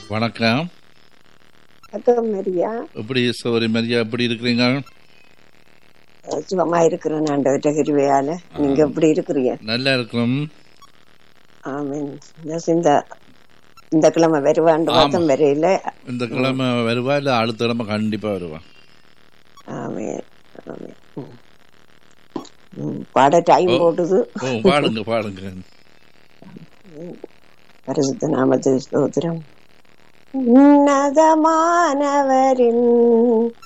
வணக்கம் வணக்கம் மரியா எப்படி சௌரி மரியா எப்படி இருக்கிறீங்க சுகமா இருக்கிறேன் ஆண்டவர்கிட்ட கிருபையால நீங்க எப்படி இருக்கிறீங்க நல்லா இருக்கிறோம் ஆமீன் இந்த இந்த இந்த கிழமை வருவாண்டு மாதம் வரையில இந்த கிழமை வருவா இல்ல அடுத்த கிழமை கண்டிப்பா வருவா ஆமீன் ஆமீன் ம். ம், பாட டைம் போடுது ஓ பாடுங்க பாடுங்க பரிசுத்த நாமத்து ஸ்தோத்திரம் உன்னதமானவரின்